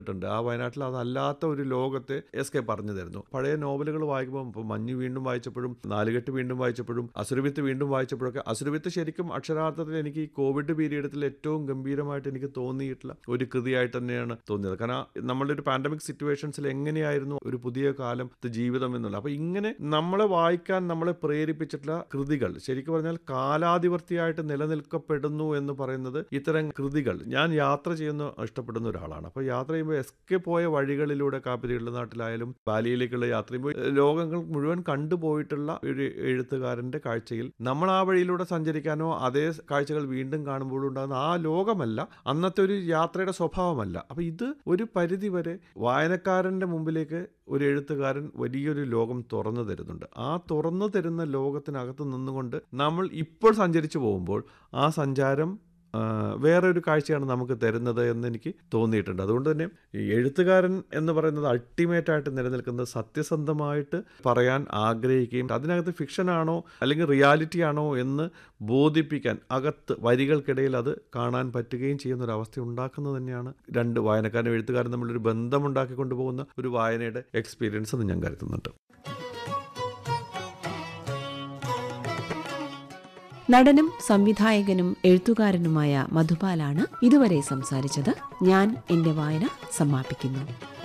ണ്ട് ആ വയനാട്ടിൽ അതല്ലാത്ത ഒരു ലോകത്തെ എസ് കെ പറഞ്ഞു തരുന്നു പഴയ നോവലുകൾ വായിക്കുമ്പോൾ ഇപ്പോൾ മഞ്ഞ് വീണ്ടും വായിച്ചപ്പോഴും നാലുകെട്ട് വീണ്ടും വായിച്ചപ്പോഴും അസുരവിത്ത് വീണ്ടും വായിച്ചപ്പോഴൊക്കെ അസുരവിത്ത് ശരിക്കും അക്ഷരാർത്ഥത്തിൽ എനിക്ക് ഈ കോവിഡ് പീരീഡത്തിൽ ഏറ്റവും ഗംഭീരമായിട്ട് എനിക്ക് തോന്നിയിട്ടുള്ള ഒരു കൃതിയായിട്ട് തന്നെയാണ് തോന്നിയത് കാരണം നമ്മളുടെ ഒരു പാൻഡമിക് സിറ്റുവേഷൻസിൽ എങ്ങനെയായിരുന്നു ഒരു പുതിയ കാലത്ത് ജീവിതം എന്നുള്ളത് അപ്പോൾ ഇങ്ങനെ നമ്മളെ വായിക്കാൻ നമ്മളെ പ്രേരിപ്പിച്ചിട്ടുള്ള കൃതികൾ ശരിക്കും പറഞ്ഞാൽ കാലാധിപത്യമായിട്ട് നിലനിൽക്കപ്പെടുന്നു എന്ന് പറയുന്നത് ഇത്തരം കൃതികൾ ഞാൻ യാത്ര ചെയ്യുന്ന ഇഷ്ടപ്പെടുന്ന ഒരാളാണ് അപ്പോൾ യാത്ര ചെയ്യുമ്പോൾ എസ് കെ പോയ വഴികളിലൂടെ കാപ്പിരികളുടെ നാട്ടിലായാലും ബാലിയിലേക്കുള്ള യാത്ര ചെയ്യുമ്പോൾ ലോകങ്ങൾ മുഴുവൻ കണ്ടുപോയിട്ടുള്ള ഒരു എഴുത്തുകാരൻ്റെ കാഴ്ചയിൽ നമ്മൾ ആ വഴിയിലൂടെ സഞ്ചരിക്കാനോ അതേ കാഴ്ചകൾ വീണ്ടും കാണുമ്പോഴും ഉണ്ടാകുന്ന ആ ലോകമല്ല അന്നത്തെ ഒരു യാത്രയുടെ സ്വഭാവമല്ല അപ്പോൾ ഇത് ഒരു പരിധി വരെ വായനക്കാരൻ്റെ മുമ്പിലേക്ക് ഒരു എഴുത്തുകാരൻ വലിയൊരു ലോകം തുറന്നു തരുന്നുണ്ട് ആ തുറന്നു തരുന്ന ലോകത്തിനകത്ത് നിന്നുകൊണ്ട് നമ്മൾ ഇപ്പോൾ സഞ്ചരിച്ചു പോകുമ്പോൾ ആ സഞ്ചാരം ആ, വേറെ ഒരു കാഴ്ചയാണ് നമുക്ക് തരുന്നത് എന്ന് എനിക്ക് തോന്നിയിട്ടുണ്ട് അതുകൊണ്ട് തന്നെ ഈ എഴുത്തുകാരൻ എന്ന് പറയുന്നത് അൾട്ടിമേറ്റ് ആയിട്ട് നിലനിൽക്കുന്നത് സത്യസന്ധമായിട്ട് പറയാൻ ആഗ്രഹിക്കുകയും അതിനകത്ത് ഫിക്ഷനാണോ അല്ലെങ്കിൽ റിയാലിറ്റി ആണോ എന്ന് ബോധിപ്പിക്കാൻ അകത്ത് വരികൾക്കിടയിൽ അത് കാണാൻ പറ്റുകയും ചെയ്യുന്ന ഒരു അവസ്ഥ ഉണ്ടാക്കുന്നത് തന്നെയാണ് രണ്ട് വായനക്കാരനും എഴുത്തുകാരനും തമ്മിലൊരു ബന്ധമുണ്ടാക്കി കൊണ്ടുപോകുന്ന ഒരു വായനയുടെ എക്സ്പീരിയൻസ് എന്ന് ഞാൻ കരുതുന്നുണ്ട് നടനും സംവിധായകനും എഴുത്തുകാരനുമായ മധുപാലാണ് ഇതുവരെ സംസാരിച്ചത് ഞാൻ എന്റെ വായന സമാപിക്കുന്നു